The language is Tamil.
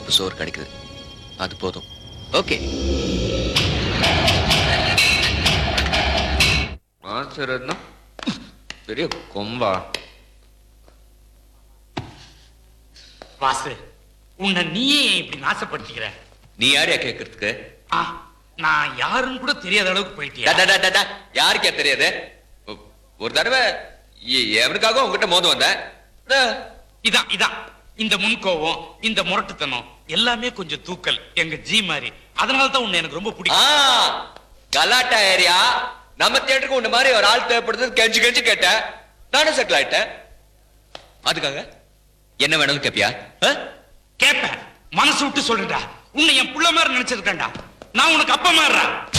கடுப்பு சோறு கிடைக்குது அது போதும் ஓகே ஆசிரத்னா பெரிய கொம்பா வாசு உன்னை நீயே ஏன் இப்படி நாசப்படுத்திக்கிற நீ யாரையா கேட்கறதுக்கு ஆ, நான் யாருன்னு கூட தெரியாத அளவுக்கு போயிட்டியா டா, டா, டா, டா. யாருக்கே தெரியாது ஒ- ஒரு தடவை எ- எவனுக்காக உங்ககிட்ட மோத வந்தேன் டா. இதான் இதான் இந்த முன்கோவம் இந்த முரட்டுத்தனம் எல்லாமே கொஞ்சம் தூக்கல் எங்க ஜி மாதிரி அதனால தான் உன்னை எனக்கு ரொம்ப ஆ, பிடிக்கும் கலாட்டா ஏரியா நம்ம தியேட்டருக்கு உன்ன மாதிரி ஒரு ஆள் தேவைப்படுது கெஞ்சி கெஞ்சி கேட்டேன் நானும் செட்டில் ஆயிட்டேன் அதுக்காக என்ன வேணும்னு கேப்பியா ஆ? கேப்பேன் மனசு விட்டு சொல்லுடா உன்னை என் புள்ள மாதிரி நினைச்சிருக்கேன்டா நான் உனக்கு அப்பா மாதிரிடா